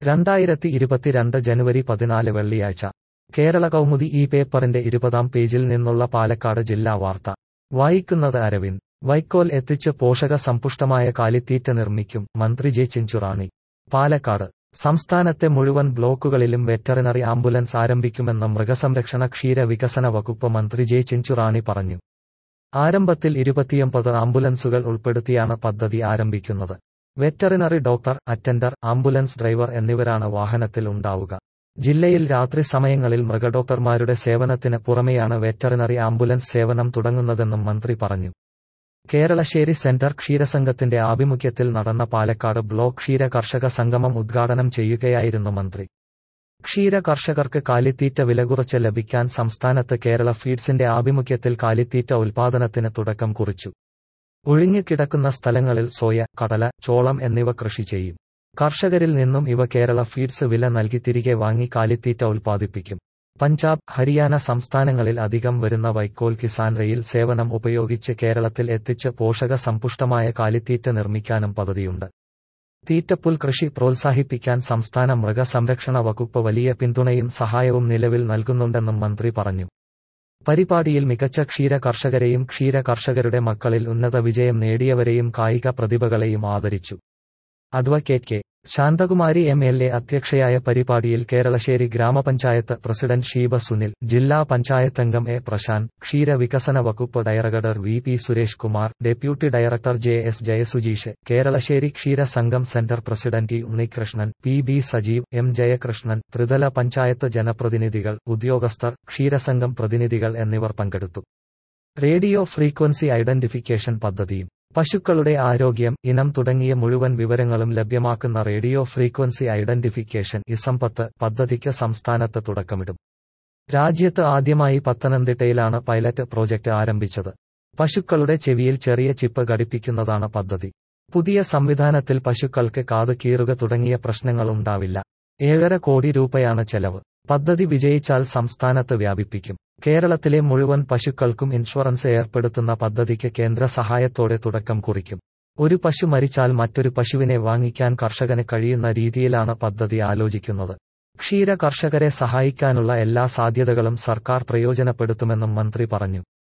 രണ്ടായിരത്തി ഇരുപത്തിരണ്ട് ജനുവരി പതിനാല് വെള്ളിയാഴ്ച കേരള കൗമുദി ഈ പേപ്പറിന്റെ ഇരുപതാം പേജിൽ നിന്നുള്ള പാലക്കാട് ജില്ലാ വാർത്ത വായിക്കുന്നത് അരവിന്ദ് വൈക്കോൽ എത്തിച്ച് പോഷക സമ്പുഷ്ടമായ കാലിത്തീറ്റ നിർമ്മിക്കും മന്ത്രി ജെ ചിഞ്ചുറാണി പാലക്കാട് സംസ്ഥാനത്തെ മുഴുവൻ ബ്ലോക്കുകളിലും വെറ്ററിനറി ആംബുലൻസ് ആരംഭിക്കുമെന്ന് മൃഗസംരക്ഷണ ക്ഷീര വികസന വകുപ്പ് മന്ത്രി ജെ ചിഞ്ചുറാണി പറഞ്ഞു ആരംഭത്തിൽ ഇരുപത്തിയൊമ്പത് ആംബുലൻസുകൾ ഉൾപ്പെടുത്തിയാണ് പദ്ധതി ആരംഭിക്കുന്നത് veterinary doctor attender ambulance driver എന്നിവരാണ് വാഹനത്തിൽ ഉണ്ടാവുക ജില്ലയിൽ രാത്രി സമയങ്ങളിൽ മൃഗഡോക്ടർമാരുടെ സേവനത്തിന് പുറമെയാണ് വെറ്ററിനറി ആംബുലൻസ് സേവനം തുടങ്ങുന്നതെന്നും മന്ത്രി പറഞ്ഞു കേരളശ്ശേരി സെന്റർ ക്ഷീരസംഘത്തിന്റെ ആഭിമുഖ്യത്തിൽ നടന്ന പാലക്കാട് ബ്ലോക്ക് ക്ഷീര കർഷക സംഗമം ഉദ്ഘാടനം ചെയ്യുകയായിരുന്നു മന്ത്രി ക്ഷീര കർഷകർക്ക് കാലിത്തീറ്റ വിലകുറച്ച് ലഭിക്കാൻ സംസ്ഥാനത്ത് കേരള ഫീഡ്സിന്റെ ആഭിമുഖ്യത്തിൽ കാലിത്തീറ്റ ഉൽപാദനത്തിന് തുടക്കം കുറിച്ചു ഒഴിഞ്ഞുകിടക്കുന്ന സ്ഥലങ്ങളിൽ സോയ കടല ചോളം എന്നിവ കൃഷി ചെയ്യും കർഷകരിൽ നിന്നും ഇവ കേരള ഫീഡ്സ് വില നൽകി തിരികെ വാങ്ങി കാലിത്തീറ്റ ഉൽപ്പാദിപ്പിക്കും പഞ്ചാബ് ഹരിയാന സംസ്ഥാനങ്ങളിൽ അധികം വരുന്ന വൈക്കോൽ കിസാൻ റെയിൽ സേവനം ഉപയോഗിച്ച് കേരളത്തിൽ എത്തിച്ച് പോഷക സമ്പുഷ്ടമായ കാലിത്തീറ്റ നിർമ്മിക്കാനും പദ്ധതിയുണ്ട് തീറ്റപ്പുൽ കൃഷി പ്രോത്സാഹിപ്പിക്കാൻ സംസ്ഥാന മൃഗസംരക്ഷണ വകുപ്പ് വലിയ പിന്തുണയും സഹായവും നിലവിൽ നൽകുന്നുണ്ടെന്നും മന്ത്രി പറഞ്ഞു പരിപാടിയിൽ മികച്ച ക്ഷീര കർഷകരെയും ക്ഷീര കർഷകരുടെ മക്കളിൽ ഉന്നത വിജയം നേടിയവരെയും കായിക പ്രതിഭകളെയും ആദരിച്ചു advocate K Santhakumari M L A അധ്യക്ഷയായ പരിപാടിയിൽ കേരളശ്ശേരി ഗ്രാമപഞ്ചായത്ത് പ്രസിഡന്റ് ഷീബ സുനിൽ ജില്ലാ പഞ്ചായത്തംഗം എ പ്രശാന്ത് ക്ഷീര വികസന വകുപ്പ് director V P Suresh Kumar deputy director J S Jayasujeesh Keralassery ക്ഷീര സംഘം centre president E Unnikrishnan P B Sajeev M Jayakrishnan ത്രിതല പഞ്ചായത്ത് ജനപ്രതിനിധികൾ ഉദ്യോഗസ്ഥർ ക്ഷീരസംഘം പ്രതിനിധികൾ എന്നിവർ പങ്കെടുത്തു റേഡിയോ ഫ്രീക്വൻസി ഐഡന്റിഫിക്കേഷൻ പദ്ധതിയും പശുക്കളുടെ ആരോഗ്യം ഇനം തുടങ്ങിയ മുഴുവൻ വിവരങ്ങളും ലഭ്യമാക്കുന്ന റേഡിയോ ഫ്രീക്വൻസി ഐഡന്റിഫിക്കേഷൻ ഇസംപത്ത് പദ്ധതിക്ക് സംസ്ഥാനത്ത് തുടക്കമിടും രാജ്യത്ത് ആദ്യമായി പത്തനംതിട്ടയിലാണ് പൈലറ്റ് പ്രോജക്ട് ആരംഭിച്ചത് പശുക്കളുടെ ചെവിയിൽ ചെറിയ ചിപ്പ് ഘടിപ്പിക്കുന്നതാണ് പദ്ധതി പുതിയ സംവിധാനത്തിൽ പശുക്കൾക്ക് കാത് കീറുക തുടങ്ങിയ പ്രശ്നങ്ങൾ ഉണ്ടാവില്ല ഏഴര കോടി രൂപയാണ് ചെലവ് പദ്ധതി വിജയിച്ചാൽ സംസ്ഥാനത്ത് വ്യാപിപ്പിക്കും കേരളത്തിലെ മുഴുവൻ പശുക്കൾക്കും ഇൻഷുറൻസ് ഏർപ്പെടുത്തുന്ന പദ്ധതിക്ക് കേന്ദ്ര സഹായത്തോടെ തുടക്കം കുറിക്കും ഒരു പശു മരിച്ചാൽ മറ്റൊരു പശുവിനെ വാങ്ങിക്കാൻ കർഷകന് കഴിയുന്ന രീതിയിലാണ് പദ്ധതി ആലോചിക്കുന്നത് ക്ഷീര കർഷകരെ സഹായിക്കാനുള്ള എല്ലാ സാധ്യതകളും സർക്കാർ പ്രയോജനപ്പെടുത്തുമെന്നും മന്ത്രി പറഞ്ഞു